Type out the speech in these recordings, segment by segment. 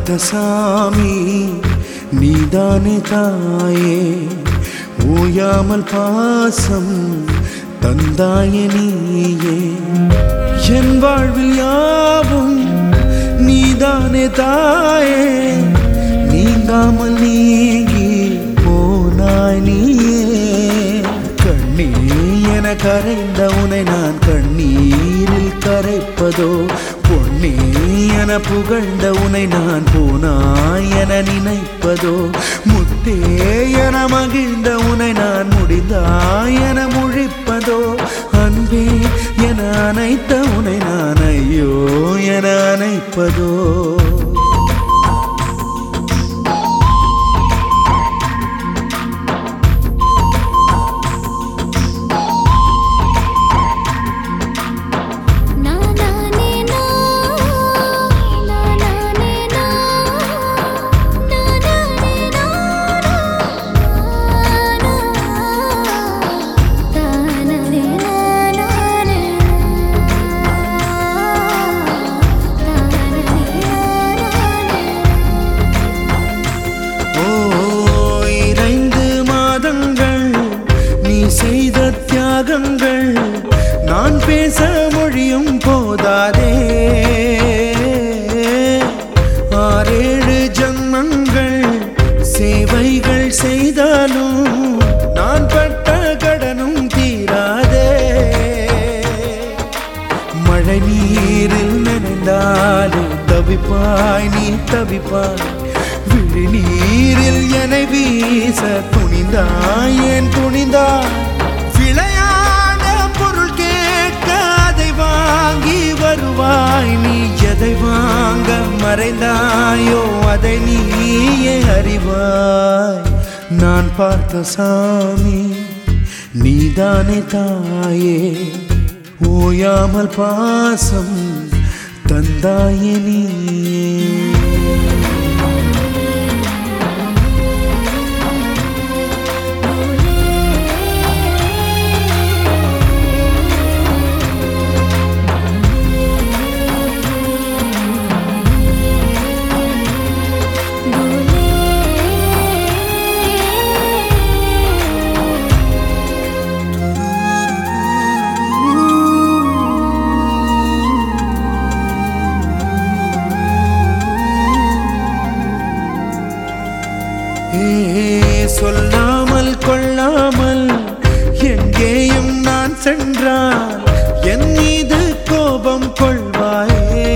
பார்த்த சாமி நீதானே தாயே ஓயாமல் பாசம் தந்தாய நீயே என் வாழ்வில் யாவும் நீதானே தாயே நீங்காமல் நீங்கி போனாய் நீயே கண்ணீ என கரைந்த உனை நான் கண்ணீரில் கரைப்பதோ பொன்னே என புகழ்ந்த உனை நான் போனாய் என நினைப்பதோ முத்தே என மகிழ்ந்த உனை நான் முடிந்தாய் என முழிப்பதோ அன்பே என அனைத்த உனை நான் ஐயோ என அணைப்பதோ Na na ne na na na ne na na na ne na na ta na ne na na ne ta na ne ஓ இறைந்து மாதங்கள் நீ செய்த தியாகங்கள் நான் பேச மொழியும் போதாதே ஆறேழு ஜன்மங்கள் சேவைகள் செய்தாலும் நான் பட்ட கடனும் தீராதே மழை நீரில் நனைந்தாலே தவிப்பாய் நீ தவிப்பாய் விழி நீரில் என்னை வீச துணிந்தாய் ஏன் துணிந்தாய் விளையாட பொருள் கேட்க அதை வாங்கி வருவாய் நீ எதை வாங்க மறைந்தாயோ அதை நீயே அறிவாய் நான் பார்த்த சாமி நீதானே தாயே ஓயாமல் பாசம் தந்தாயே நீயே ஏ சொல்லாமல் கொள்ளாமல் எங்கேயும் நான் சென்றால் என் மீது கோபம் கொள்வாயே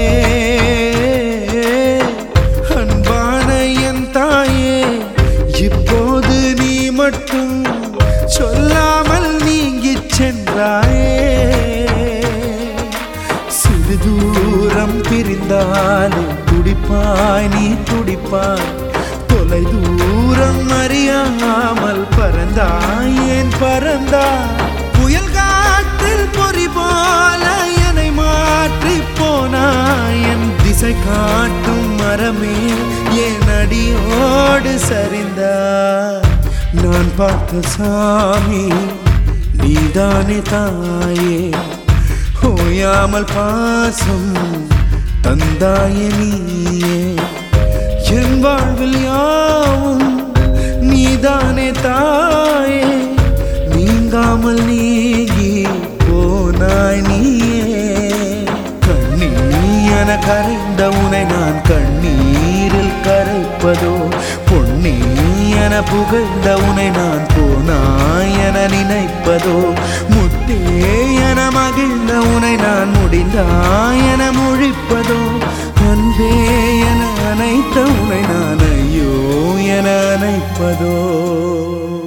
அன்பான என் தாயே இப்போது நீ மட்டும் சொல்லாமல் நீங்கிச் சென்றாயே சிறு தூரம் பிரிந்தாலே துடிப்பாய் நீ துடிப்பாய் தொலை தூரம் அறியாமல் பறந்தாய் ஏன் பறந்தாய் புயல் காற்றில் பொறி போல என்னை மாற்றி போனாய் என் திசை காட்டும் மரமே என் அடியோடு சரிந்தாய் நான் பார்த்த சாமி நீதானே தாயே ஓயாமல் பாசம் தந்தாய நீயே என் வாழ்வில் யாவும் நீதானே தாயே நீங்காமல் நீங்கி போனாய் நீயே கண்ணீ என கரைந்த உனை நான் கண்ணீரில் கரைப்பதோ பொன்னே என புகழ்ந்த உனை நான் போனாய் என நினைப்பதோ முத்தே என மகிழ்ந்த உனை நான் முடிந்தாய் என முழிப்பதோ அன்பே என அனைத்த உனை நான் ஐயோ என அணைப்பதோ